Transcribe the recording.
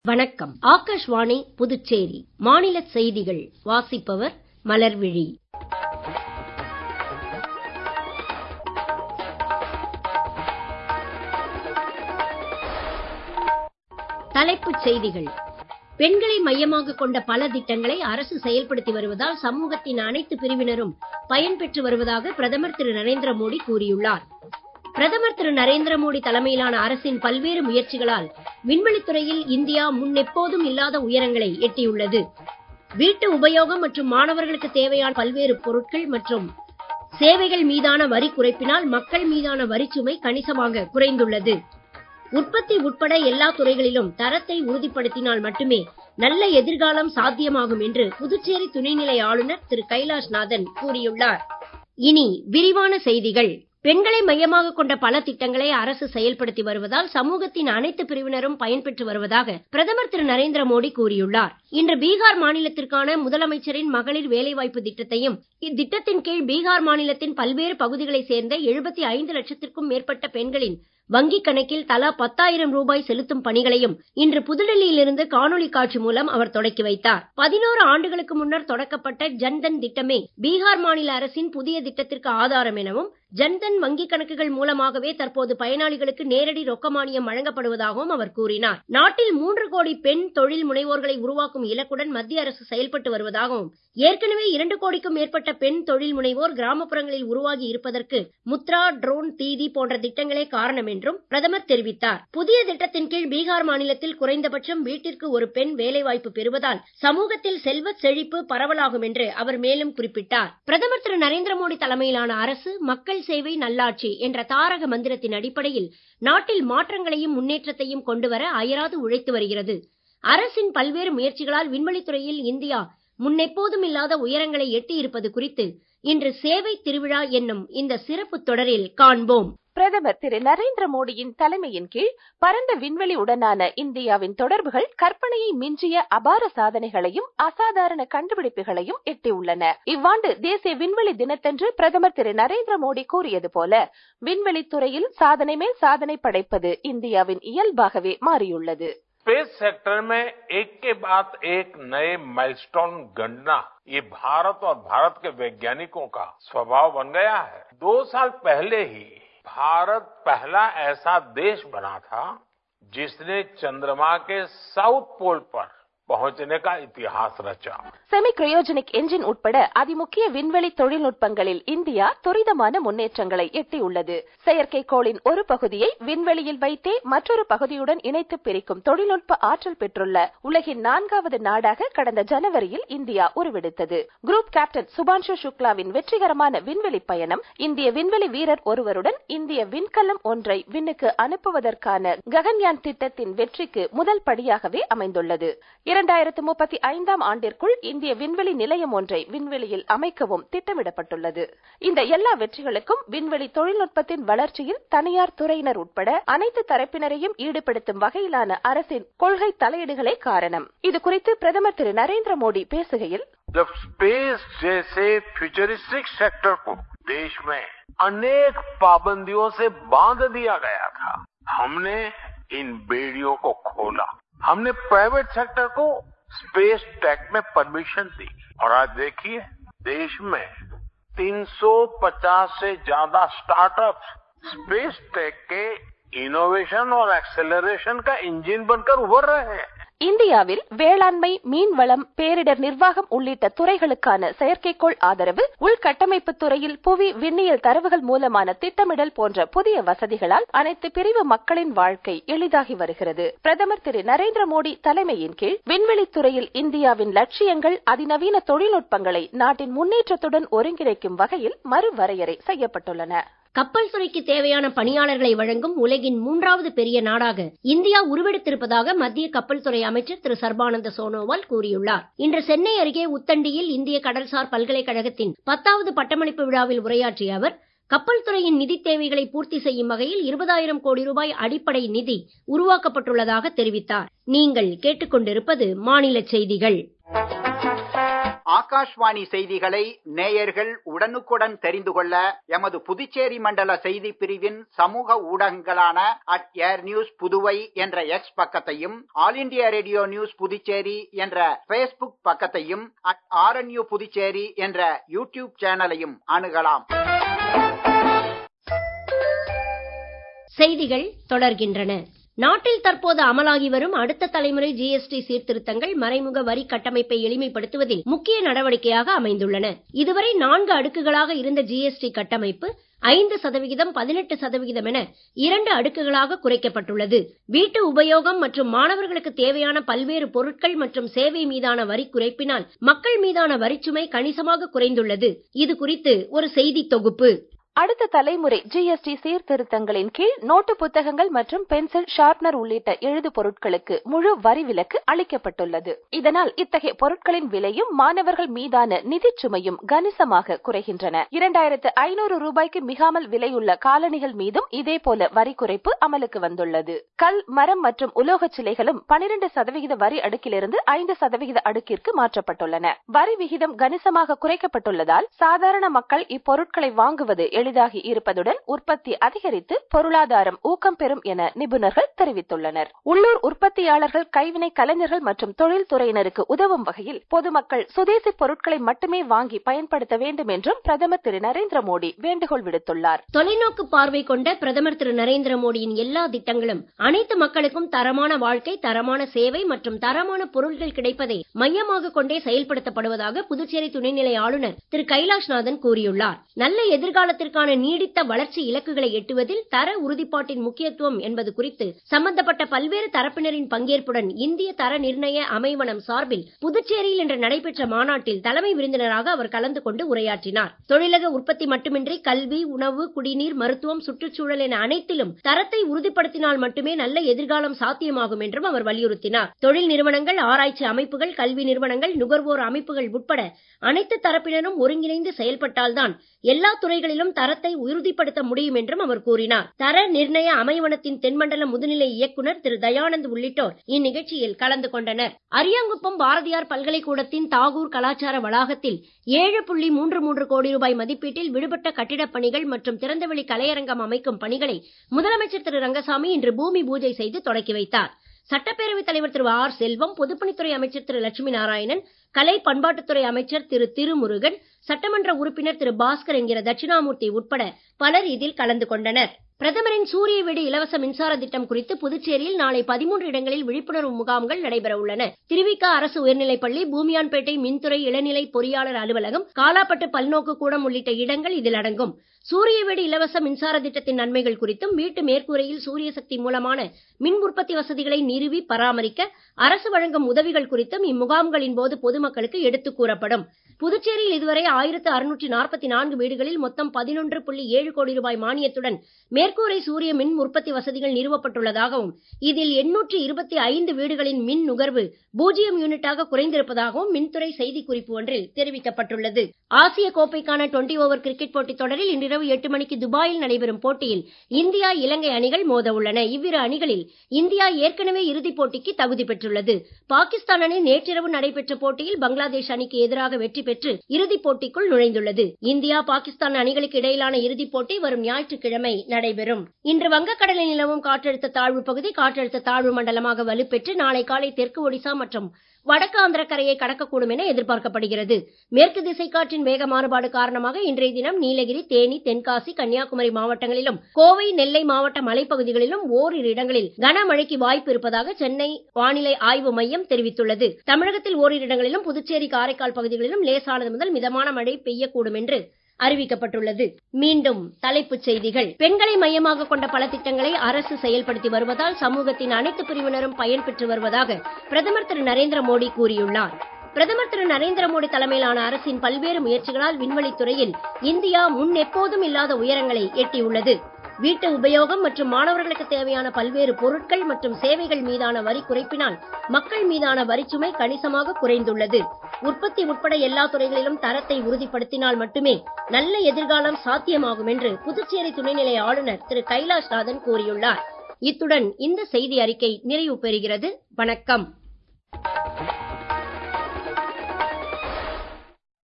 வணக்கம் ஆகாஷ்வாணி புதுச்சேரி மாநில செய்திகள் வாசிப்பவர் மலர்விழி தலைப்புச் செய்திகள் பெண்களை மையமாக கொண்ட பல திட்டங்களை அரசு செயல்படுத்தி வருவதால் சமூகத்தின் அனைத்து பிரிவினரும் பயன்பெற்று வருவதாக பிரதமர் திரு நரேந்திர மோடி கூறியுள்ளார் பிரதமர் திரு நரேந்திர மோடி தலைமையிலான அரசின் பல்வேறு முயற்சிகளால் விண்வெளித்துறையில் இந்தியா முன்னெப்போதும் இல்லாத உயரங்களை எட்டியுள்ளது வீட்டு உபயோகம் மற்றும் மாணவர்களுக்கு தேவையான பல்வேறு பொருட்கள் மற்றும் சேவைகள் மீதான வரி குறைப்பினால் மக்கள் மீதான வரிச்சுமை கணிசமாக குறைந்துள்ளது உற்பத்தி உட்பட எல்லா துறைகளிலும் தரத்தை உறுதிப்படுத்தினால் மட்டுமே நல்ல எதிர்காலம் சாத்தியமாகும் என்று புதுச்சேரி துணைநிலை ஆளுநர் திரு கைலாஷ்நாதன் கூறியுள்ளார் இனி விரிவான செய்திகள் பெண்களை மையமாக கொண்ட பல திட்டங்களை அரசு செயல்படுத்தி வருவதால் சமூகத்தின் அனைத்து பிரிவினரும் பயன்பெற்று வருவதாக பிரதமர் திரு நரேந்திர மோடி கூறியுள்ளார் இன்று பீகார் மாநிலத்திற்கான முதலமைச்சரின் மகளிர் வேலைவாய்ப்பு திட்டத்தையும் இத்திட்டத்தின் கீழ் பீகார் மாநிலத்தின் பல்வேறு பகுதிகளைச் சேர்ந்த எழுபத்தி ஐந்து லட்சத்திற்கும் மேற்பட்ட பெண்களின் வங்கிக் கணக்கில் தலா பத்தாயிரம் ரூபாய் செலுத்தும் பணிகளையும் இன்று புதுடெல்லியிலிருந்து காணொளி காட்சி மூலம் அவர் தொடக்கி வைத்தார் பதினோரு ஆண்டுகளுக்கு முன்னர் தொடக்கப்பட்ட ஜன்தன் திட்டமே பீகார் மாநில அரசின் புதிய திட்டத்திற்கு ஆதாரம் எனவும் ஜன்தன் வங்கிக் கணக்குகள் மூலமாகவே தற்போது பயனாளிகளுக்கு நேரடி ரொக்க மானியம் வழங்கப்படுவதாகவும் அவர் கூறினார் நாட்டில் மூன்று கோடி பெண் தொழில் முனைவோர்களை உருவாக்கும் இலக்குடன் மத்திய அரசு செயல்பட்டு வருவதாகவும் ஏற்கனவே இரண்டு கோடிக்கும் மேற்பட்ட பெண் தொழில் முனைவோர் கிராமப்புறங்களில் உருவாகி இருப்பதற்கு முத்ரா ட்ரோன் தீதி போன்ற திட்டங்களே காரணம் என்றும் பிரதமர் தெரிவித்தார் புதிய திட்டத்தின் கீழ் பீகார் மாநிலத்தில் குறைந்தபட்சம் வீட்டிற்கு ஒரு பெண் வேலைவாய்ப்பு பெறுவதால் சமூகத்தில் செல்வச் செழிப்பு பரவலாகும் என்று அவர் மேலும் குறிப்பிட்டார் பிரதமர் திரு நரேந்திர மோடி தலைமையிலான அரசு மக்கள் சேவை நல்லாட்சி என்ற தாரக மந்திரத்தின் அடிப்படையில் நாட்டில் மாற்றங்களையும் முன்னேற்றத்தையும் கொண்டுவர அயராது உழைத்து வருகிறது அரசின் பல்வேறு முயற்சிகளால் விண்வெளித்துறையில் இந்தியா முன்னெப்போதும் இல்லாத உயரங்களை எட்டி இருப்பது குறித்து இன்று சேவை திருவிழா என்னும் இந்த சிறப்பு தொடரில் காண்போம் பிரதமர் திரு நரேந்திர மோடியின் தலைமையின் கீழ் பரந்த விண்வெளி உடனான இந்தியாவின் தொடர்புகள் கற்பனையை மிஞ்சிய அபார சாதனைகளையும் அசாதாரண கண்டுபிடிப்புகளையும் எட்டியுள்ளன இவ்வாண்டு தேசிய விண்வெளி தினத்தன்று பிரதமர் திரு நரேந்திர மோடி கூறியது போல விண்வெளி துறையில் சாதனை மேல் சாதனை படைப்பது இந்தியாவின் இயல்பாகவே மாறியுள்ளது स्पेस सेक्टर में एक के बाद एक नए माइलस्टोन गणना ये भारत और भारत के वैज्ञानिकों का स्वभाव बन गया है दो साल पहले ही भारत पहला ऐसा देश बना था जिसने चंद्रमा के साउथ पोल पर पहुंचने का इतिहास रचा செமி கிரையோஜெனிக் என்ஜின் உட்பட அதிமுக்கிய விண்வெளி தொழில்நுட்பங்களில் இந்தியா துரிதமான முன்னேற்றங்களை எட்டியுள்ளது செயற்கைக்கோளின் ஒரு பகுதியை விண்வெளியில் வைத்தே மற்றொரு பகுதியுடன் இணைத்து பிரிக்கும் தொழில்நுட்ப ஆற்றல் பெற்றுள்ள உலகின் நான்காவது நாடாக கடந்த ஜனவரியில் இந்தியா உருவெடுத்தது குரூப் கேப்டன் சுபான்ஷு சுக்லாவின் வெற்றிகரமான விண்வெளி பயணம் இந்திய விண்வெளி வீரர் ஒருவருடன் இந்திய விண்கலம் ஒன்றை விண்ணுக்கு அனுப்புவதற்கான ககன்யான் திட்டத்தின் வெற்றிக்கு முதல் படியாகவே அமைந்துள்ளது இரண்டாயிரத்து முப்பத்தி ஐந்தாம் ஆண்டிற்குள் இந்திய விண்வெளி நிலையம் ஒன்றை விண்வெளியில் அமைக்கவும் திட்டமிடப்பட்டுள்ளது இந்த எல்லா வெற்றிகளுக்கும் விண்வெளி தொழில்நுட்பத்தின் வளர்ச்சியில் தனியார் துறையினர் உட்பட அனைத்து தரப்பினரையும் ஈடுபடுத்தும் வகையிலான அரசின் கொள்கை தலையீடுகளே காரணம் இது குறித்து பிரதமர் திரு நரேந்திர மோடி பேசுகையில் जब स्पेस जैसे फ्यूचरिस्टिक सेक्टर को देश में अनेक पाबंदियों से बांध दिया गया था हमने इन बेड़ियों को खोला हमने प्राइवेट सेक्टर को स्पेस टेक में परमिशन दी और आज देखिए देश में 350 से ज्यादा स्टार्टअप्स स्पेस टेक के इनोवेशन और एक्सेलरेशन का इंजन बनकर उभर रहे हैं இந்தியாவில் வேளாண்மை மீன்வளம் பேரிடர் நிர்வாகம் உள்ளிட்ட துறைகளுக்கான செயற்கைக்கோள் ஆதரவு உள்கட்டமைப்பு துறையில் புவி விண்ணியல் தரவுகள் மூலமான திட்டமிடல் போன்ற புதிய வசதிகளால் அனைத்து பிரிவு மக்களின் வாழ்க்கை எளிதாகி வருகிறது பிரதமர் திரு நரேந்திர மோடி தலைமையின் கீழ் விண்வெளி துறையில் இந்தியாவின் லட்சியங்கள் அதிநவீன தொழில்நுட்பங்களை நாட்டின் முன்னேற்றத்துடன் ஒருங்கிணைக்கும் வகையில் மறுவரையறை செய்யப்பட்டுள்ளன கப்பல் துறைக்கு தேவையான பணியாளர்களை வழங்கும் உலகின் மூன்றாவது பெரிய நாடாக இந்தியா உருவெடுத்திருப்பதாக மத்திய கப்பல் துறை அமைச்சர் திரு சர்பானந்த சோனோவால் கூறியுள்ளார் இன்று சென்னை அருகே உத்தண்டியில் இந்திய கடல்சார் பல்கலைக்கழகத்தின் பத்தாவது பட்டமளிப்பு விழாவில் உரையாற்றிய அவர் கப்பல் துறையின் நிதி தேவைகளை பூர்த்தி செய்யும் வகையில் இருபதாயிரம் கோடி ரூபாய் அடிப்படை நிதி உருவாக்கப்பட்டுள்ளதாக தெரிவித்தார் நீங்கள் கேட்டுக்கொண்டிருப்பது மாநில செய்திகள் ஆகாஷ்வாணி செய்திகளை நேயர்கள் உடனுக்குடன் தெரிந்து கொள்ள எமது புதுச்சேரி மண்டல செய்தி பிரிவின் சமூக ஊடகங்களான அட் ஏர் நியூஸ் புதுவை என்ற எக்ஸ் பக்கத்தையும் all India radio news Puducherry என்ற பேஸ்புக் பக்கத்தையும் அட் ஆர்என்யூ புதுச்சேரி என்ற யூடியூப் சேனலையும் அணுகலாம் செய்திகள் தொடர்கின்றன நாட்டில் தற்போது அமலாகி வரும் அடுத்த தலைமுறை ஜிஎஸ்டி சீர்திருத்தங்கள் மறைமுக வரி கட்டமைப்பை எளிமைப்படுத்துவதில் முக்கிய நடவடிக்கையாக அமைந்துள்ளன இதுவரை நான்கு அடுக்குகளாக இருந்த ஜிஎஸ்டி கட்டமைப்பு ஐந்து சதவிகிதம் பதினெட்டு சதவிகிதம் என இரண்டு அடுக்குகளாக குறைக்கப்பட்டுள்ளது வீட்டு உபயோகம் மற்றும் மாணவர்களுக்கு தேவையான பல்வேறு பொருட்கள் மற்றும் சேவை மீதான வரி குறைப்பினால் மக்கள் மீதான வரிச்சுமை கணிசமாக குறைந்துள்ளது இது குறித்து ஒரு செய்தி தொகுப்பு அடுத்த தலைமுறை ஜிஎஸ்டி சீர்திருத்தங்களின் கீழ் நோட்டு புத்தகங்கள் மற்றும் பென்சில் ஷார்ப்னர் உள்ளிட்ட எழுது பொருட்களுக்கு முழு வரி விலக்கு அளிக்கப்பட்டுள்ளது இதனால் இத்தகைய பொருட்களின் விலையும் மாணவர்கள் மீதான நிதிச் சுமையும் கணிசமாக குறைகின்றன இரண்டாயிரத்து ஐநூறு ரூபாய்க்கு மிகாமல் விலையுள்ள காலணிகள் மீதும் இதே போல வரி குறைப்பு அமலுக்கு வந்துள்ளது கல் மரம் மற்றும் உலோக சிலைகளும் பனிரெண்டு சதவிகித வரி அடுக்கிலிருந்து ஐந்து சதவிகித அடுக்கிற்கு மாற்றப்பட்டுள்ளன வரி விகிதம் கணிசமாக குறைக்கப்பட்டுள்ளதால் சாதாரண மக்கள் இப்பொருட்களை வாங்குவது எளிதாகி இருப்பதுடன் உற்பத்தி அதிகரித்து பொருளாதாரம் ஊக்கம் பெறும் என நிபுணர்கள் தெரிவித்துள்ளனர் உள்ளூர் உற்பத்தியாளர்கள் கைவினை கலைஞர்கள் மற்றும் தொழில்துறையினருக்கு உதவும் வகையில் பொதுமக்கள் சுதேசி பொருட்களை மட்டுமே வாங்கி பயன்படுத்த வேண்டும் என்றும் பிரதமர் திரு நரேந்திர மோடி வேண்டுகோள் விடுத்துள்ளார் தொலைநோக்கு பார்வை கொண்ட பிரதமர் திரு நரேந்திர மோடியின் எல்லா திட்டங்களும் அனைத்து மக்களுக்கும் தரமான வாழ்க்கை தரமான சேவை மற்றும் தரமான பொருட்கள் கிடைப்பதை மையமாக கொண்டே செயல்படுத்தப்படுவதாக புதுச்சேரி துணைநிலை ஆளுநர் திரு கைலாஷ்நாதன் கூறியுள்ளார் நல்ல எதிர்காலத்திற்கான நீடித்த வளர்ச்சி இலக்குகளை எட்டுவதில் தர உறுதிப்பாட்டின் முக்கியத்துவம் என்பது குறித்து சம்பந்தப்பட்ட பல்வேறு தரப்பினரின் பங்கேற்புடன் இந்திய தர நிர்ணய அமைவனம் சார்பில் புதுச்சேரியில் இன்று நடைபெற்ற மாநாட்டில் தலைமை விருந்தினராக அவர் கலந்து கொண்டு உரையாற்றினார் தொழிலக உற்பத்தி மட்டுமின்றி கல்வி உணவு குடிநீர் மருத்துவம் சுற்றுச்சூழல் என அனைத்திலும் தரத்தை உறுதிப்படுத்தினால் மட்டுமே நல்ல எதிர்காலம் சாத்தியமாகும் என்றும் அவர் வலியுறுத்தினார் தொழில் நிறுவனங்கள் ஆராய்ச்சி அமைப்புகள் கல்வி நிறுவனங்கள் நுகர்வோர் அமைப்புகள் உட்பட அனைத்து தரப்பினரும் ஒருங்கிணைந்து செயல்பட்டால்தான் எல்லா துறைகளிலும் தரத்தை உறுதிப்படுத்த முடியும் என்றும் அவர் கூறினார் தர நிர்ணய அமைவனத்தின் தென்மண்டல முதுநிலை இயக்குனர் திரு தயானந்த் உள்ளிட்டோர் இந்நிகழ்ச்சியில் கலந்து கொண்டனர் அரியாங்குப்பம் பாரதியார் பல்கலைக்கூடத்தின் தாகூர் கலாச்சார வளாகத்தில் ஏழு புள்ளி மூன்று மூன்று கோடி ரூபாய் மதிப்பீட்டில் விடுபட்ட கட்டிடப் பணிகள் மற்றும் திறந்தவெளி கலையரங்கம் அமைக்கும் பணிகளை முதலமைச்சர் திரு ரங்கசாமி இன்று பூமி பூஜை செய்து தொடக்கி வைத்தார் சட்டப்பேரவைத் தலைவர் திரு ஆர் செல்வம் பொதுப்பணித்துறை அமைச்சர் திரு லட்சுமி நாராயணன் கலை பண்பாட்டுத்துறை அமைச்சர் திரு திருமுருகன் சட்டமன்ற உறுப்பினர் திரு பாஸ்கர் என்கிற தட்சிணாமூர்த்தி உட்பட பலர் இதில் கலந்து கொண்டனர் பிரதமரின் சூரிய வீடு இலவச மின்சார திட்டம் குறித்து புதுச்சேரியில் நாளை பதிமூன்று இடங்களில் விழிப்புணர்வு முகாம்கள் நடைபெற உள்ளன திருவிக அரசு உயர்நிலைப்பள்ளி பூமியான்பேட்டை மின்துறை இளநிலை பொறியாளர் அலுவலகம் காலாப்பட்டு பல்நோக்கு கூடம் உள்ளிட்ட இடங்கள் இதில் அடங்கும் சூரிய வீடு இலவச மின்சார திட்டத்தின் நன்மைகள் குறித்தும் வீட்டு மேற்கூரையில் சூரிய சக்தி மூலமான மின் உற்பத்தி வசதிகளை நிறுவி பராமரிக்க அரசு வழங்கும் உதவிகள் குறித்தும் இம்முகாம்களின் போது பொதுமக்களுக்கு எடுத்துக் கூறப்படும் புதுச்சேரியில் இதுவரை ஆயிரத்து அறுநூற்றி நாற்பத்தி நான்கு வீடுகளில் மொத்தம் பதினொன்று புள்ளி ஏழு கோடி ரூபாய் மானியத்துடன் மேற்கூரை சூரிய மின் உற்பத்தி வசதிகள் நிறுவப்பட்டுள்ளதாகவும் இதில் எண்ணூற்றி இருபத்தி ஐந்து வீடுகளின் மின் நுகர்வு பூஜ்ஜியம் யூனிட்டாக குறைந்திருப்பதாகவும் மின்துறை செய்திக்குறிப்பு ஒன்றில் தெரிவிக்கப்பட்டுள்ளது ஆசிய கோப்பைக்கான டுவெண்டி ஓவர் கிரிக்கெட் போட்டித் தொடரில் இன்றிரவு எட்டு மணிக்கு துபாயில் நடைபெறும் போட்டியில் இந்தியா இலங்கை அணிகள் மோத உள்ளன இவ்விரு அணிகளில் இந்தியா ஏற்கனவே இறுதிப் போட்டிக்கு தகுதி பெற்றுள்ளது பாகிஸ்தான் அணி நேற்றிரவு நடைபெற்ற போட்டியில் பங்களாதேஷ் அணிக்கு எதிராக வெற்றி பெற்று இறுதிப் போட்டிக்குள் நுழைந்துள்ளது இந்தியா பாகிஸ்தான் அணிகளுக்கு இடையிலான இறுதிப் போட்டி வரும் ஞாயிற்றுக்கிழமை நடைபெறும் இன்று வங்கக்கடலில் நிலவும் காற்றழுத்த தாழ்வு பகுதி காற்றழுத்த தாழ்வு மண்டலமாக வலுப்பெற்று நாளை காலை தெற்கு ஒடிசா மற்றும் வடக்கு ஆந்திர கரையை கடக்கக்கூடும் என எதிர்பார்க்கப்படுகிறது மேற்கு திசை காற்றின் வேக மாறுபாடு காரணமாக இன்றைய தினம் நீலகிரி தேனி தென்காசி கன்னியாகுமரி மாவட்டங்களிலும் கோவை நெல்லை மாவட்ட மலைப்பகுதிகளிலும் ஓரிரு இடங்களில் கனமழைக்கு வாய்ப்பு இருப்பதாக சென்னை வானிலை ஆய்வு மையம் தெரிவித்துள்ளது தமிழகத்தில் ஓரிரு இடங்களிலும் புதுச்சேரி காரைக்கால் பகுதிகளிலும் லேசானது முதல் மிதமான மழை பெய்யக்கூடும் என்று அறிவிக்கப்பட்டுள்ளது மீண்டும் தலைப்புச் செய்திகள் பெண்களை மையமாக கொண்ட பல திட்டங்களை அரசு செயல்படுத்தி வருவதால் சமூகத்தின் அனைத்து பிரிவினரும் பயன்பெற்று வருவதாக பிரதமர் திரு நரேந்திர மோடி கூறியுள்ளார் பிரதமர் திரு நரேந்திர மோடி தலைமையிலான அரசின் பல்வேறு முயற்சிகளால் விண்வெளித்துறையில் இந்தியா முன் எப்போதும் இல்லாத உயரங்களை எட்டியுள்ளது வீட்டு உபயோகம் மற்றும் மாணவர்களுக்கு தேவையான பல்வேறு பொருட்கள் மற்றும் சேவைகள் மீதான வரி குறைப்பினால் மக்கள் மீதான வரிச்சுமை கணிசமாக குறைந்துள்ளது உற்பத்தி உட்பட எல்லா துறைகளிலும் தரத்தை உறுதிப்படுத்தினால் மட்டுமே நல்ல எதிர்காலம் சாத்தியமாகும் என்று புதுச்சேரி துணைநிலை ஆளுநர் திரு கைலாஷ்நாதன் கூறியுள்ளார் இத்துடன் இந்த செய்தி அறிக்கை நிறைவு பெறுகிறது வணக்கம்